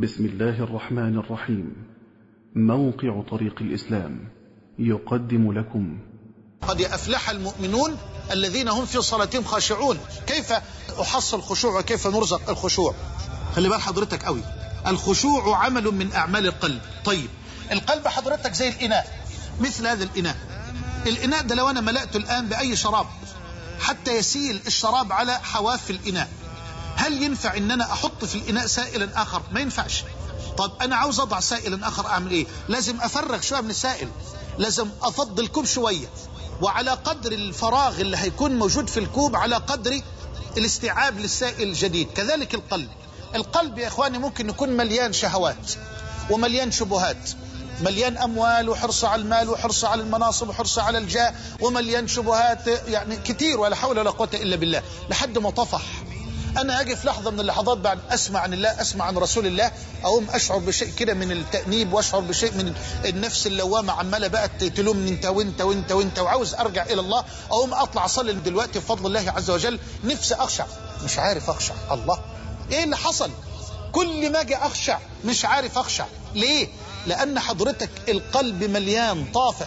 بسم الله الرحمن الرحيم موقع طريق الإسلام يقدم لكم قد أفلح المؤمنون الذين هم في صلاتهم خاشعون كيف أحصل خشوع وكيف نرزق الخشوع خلي بال حضرتك قوي الخشوع عمل من أعمال القلب طيب القلب حضرتك زي الإناء مثل هذا الإناء الإناء ده لو أنا ملأته الآن بأي شراب حتى يسيل الشراب على حواف الإناء هل ينفع ان انا احط في الاناء سائلا اخر ما ينفعش طب انا عاوز اضع سائلا اخر اعمل ايه لازم افرغ شويه من السائل لازم افضي الكوب شويه وعلى قدر الفراغ اللي هيكون موجود في الكوب على قدر الاستيعاب للسائل الجديد كذلك القلب القلب يا اخواني ممكن يكون مليان شهوات ومليان شبهات مليان اموال وحرص على المال وحرص على المناصب وحرص على الجاه ومليان شبهات يعني كتير ولا حول ولا قوه الا بالله لحد ما طفح انا اجي في لحظه من اللحظات بعد اسمع عن الله اسمع عن رسول الله اقوم اشعر بشيء كده من التانيب واشعر بشيء من النفس اللوامه عماله بقى تلومني انت وانت وانت وانت وعاوز ارجع الى الله اقوم اطلع اصلي دلوقتي بفضل الله عز وجل نفسي اخشع مش عارف اخشع الله ايه اللي حصل كل ما اجي اخشع مش عارف اخشع ليه لان حضرتك القلب مليان طافح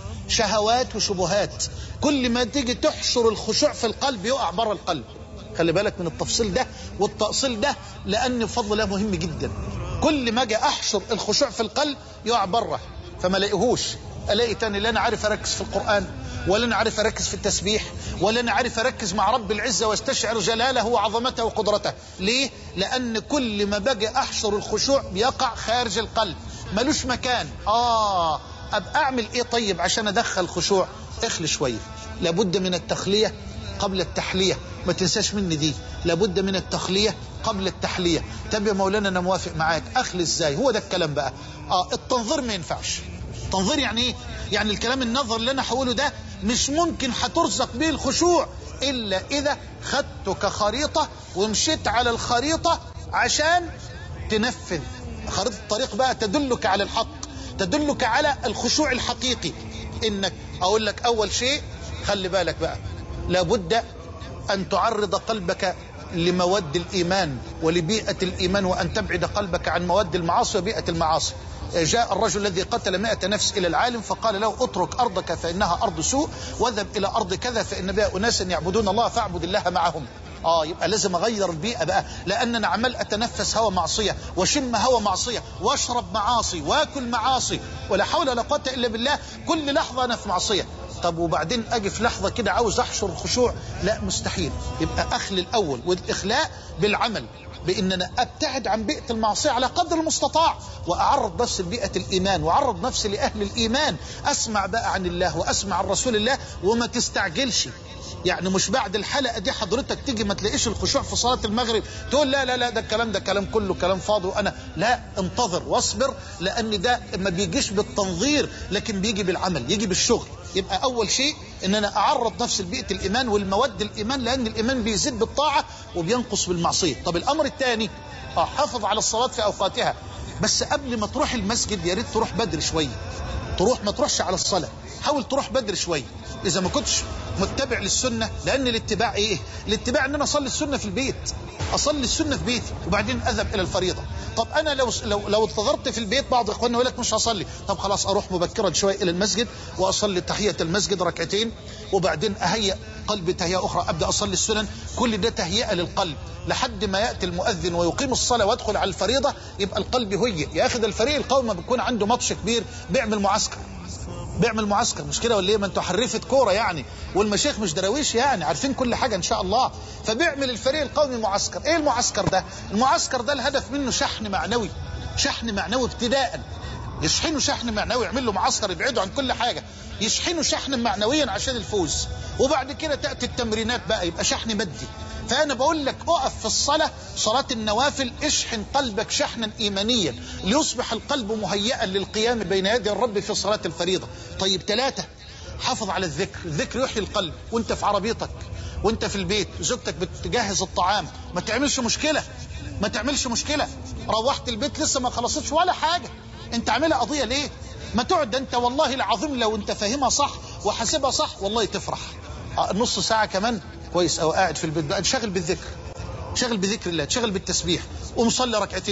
شهوات وشبهات كل ما تيجي تحشر الخشوع في القلب يقع بره القلب خلي بالك من التفصيل ده والتأصيل ده لأن بفضل الله مهم جدا كل ما اجي أحشر الخشوع في القلب يقع بره فما لاقيهوش ألاقي تاني لا أنا عارف أركز في القرآن ولا أنا عارف أركز في التسبيح ولا أنا عارف أركز مع رب العزة واستشعر جلاله وعظمته وقدرته ليه؟ لأن كل ما باجي أحشر الخشوع بيقع خارج القلب ملوش مكان آه أبقى أعمل إيه طيب عشان أدخل خشوع اخلي شوية لابد من التخلية قبل التحلية ما تنساش مني دي لابد من التخلية قبل التحلية طب يا مولانا انا موافق معاك اخلي ازاي هو ده الكلام بقى اه التنظير ما ينفعش تنظير يعني ايه يعني الكلام النظر اللي انا هقوله ده مش ممكن هترزق به الخشوع الا اذا خدته كخريطة ومشيت على الخريطة عشان تنفذ خريطة الطريق بقى تدلك على الحق تدلك على الخشوع الحقيقي انك اقول لك اول شيء خلي بالك بقى لابد أن تعرض قلبك لمواد الإيمان ولبيئة الإيمان وأن تبعد قلبك عن مواد المعاصي وبيئة المعاصي جاء الرجل الذي قتل مئة نفس إلى العالم فقال له اترك أرضك فإنها أرض سوء واذهب إلى أرض كذا فإن بها أناس يعبدون الله فاعبد الله معهم اه يبقى لازم اغير البيئه بقى لان انا عمال اتنفس هوا معصيه واشم هوا معصيه واشرب معاصي واكل معاصي ولا حول ولا قوه الا بالله كل لحظه انا في معصيه طب وبعدين اجي في لحظه كده عاوز احشر الخشوع لا مستحيل يبقى اخلي الاول والاخلاء بالعمل بان انا ابتعد عن بيئه المعصيه على قدر المستطاع واعرض نفسي لبيئه الايمان واعرض نفسي لاهل الايمان اسمع بقى عن الله واسمع عن رسول الله وما تستعجلش يعني مش بعد الحلقه دي حضرتك تيجي ما تلاقيش الخشوع في صلاه المغرب تقول لا لا لا ده الكلام ده كلام كله كلام فاضي وانا لا انتظر واصبر لان ده ما بيجيش بالتنظير لكن بيجي بالعمل يجي بالشغل يبقى اول شيء ان انا اعرض نفسي لبيئه الايمان والمواد الايمان لان الايمان بيزيد بالطاعه وبينقص بالمعصيه طب الامر الثاني حافظ على الصلاه في اوقاتها بس قبل ما تروح المسجد يا ريت تروح بدري شويه تروح ما تروحش على الصلاه حاول تروح بدري شويه اذا ما كنتش متبع للسنه لان الاتباع ايه الاتباع ان انا اصلي السنه في البيت اصلي السنه في بيتي وبعدين اذهب الى الفريضه طب انا لو لو لو انتظرت في البيت بعض اخواننا يقول لك مش هصلي طب خلاص اروح مبكرا شويه الى المسجد واصلي تحيه المسجد ركعتين وبعدين اهيئ قلبي تهيئه اخرى ابدا اصلي السنن كل ده تهيئه للقلب لحد ما ياتي المؤذن ويقيم الصلاه وادخل على الفريضه يبقى القلب هيئ ياخذ الفريق القومي ما بيكون عنده ماتش كبير بيعمل معسكر بيعمل معسكر مش كده ولا ايه ما انتوا حرفه كوره يعني والمشايخ مش دراويش يعني عارفين كل حاجه ان شاء الله فبيعمل الفريق القومي معسكر ايه المعسكر ده المعسكر ده الهدف منه شحن معنوي شحن معنوي ابتداء يشحنوا شحن معنوي يعمل له معسكر يبعدوا عن كل حاجه يشحنوا شحنا معنويا عشان الفوز وبعد كده تاتي التمرينات بقى يبقى شحن مادي فانا بقول لك اقف في الصلاه صلاه النوافل اشحن قلبك شحنا ايمانيا ليصبح القلب مهيئا للقيام بين يدي الرب في صلاه الفريضه طيب ثلاثه حافظ على الذكر الذكر يحيي القلب وانت في عربيتك وانت في البيت زوجتك بتجهز الطعام ما تعملش مشكله ما تعملش مشكله روحت البيت لسه ما خلصتش ولا حاجه انت عاملها قضيه ليه ما تقعد ده انت والله العظيم لو انت فاهمها صح وحاسبها صح والله تفرح آه، نص ساعه كمان كويس او قاعد في البيت بقى تشغل بالذكر شغل بذكر الله تشغل بالتسبيح ومصلي ركعتين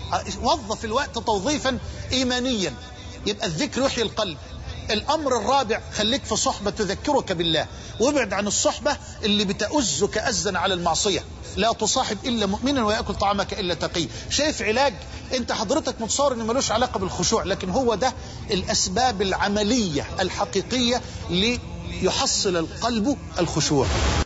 وظف الوقت توظيفا إيمانيا يبقى الذكر يحيي القلب الأمر الرابع خليك في صحبة تذكرك بالله وابعد عن الصحبة اللي بتأزك أزا على المعصية لا تصاحب إلا مؤمنا ويأكل طعامك إلا تقي شايف علاج انت حضرتك متصور انه ملوش علاقة بالخشوع لكن هو ده الأسباب العملية الحقيقية ليحصل القلب الخشوع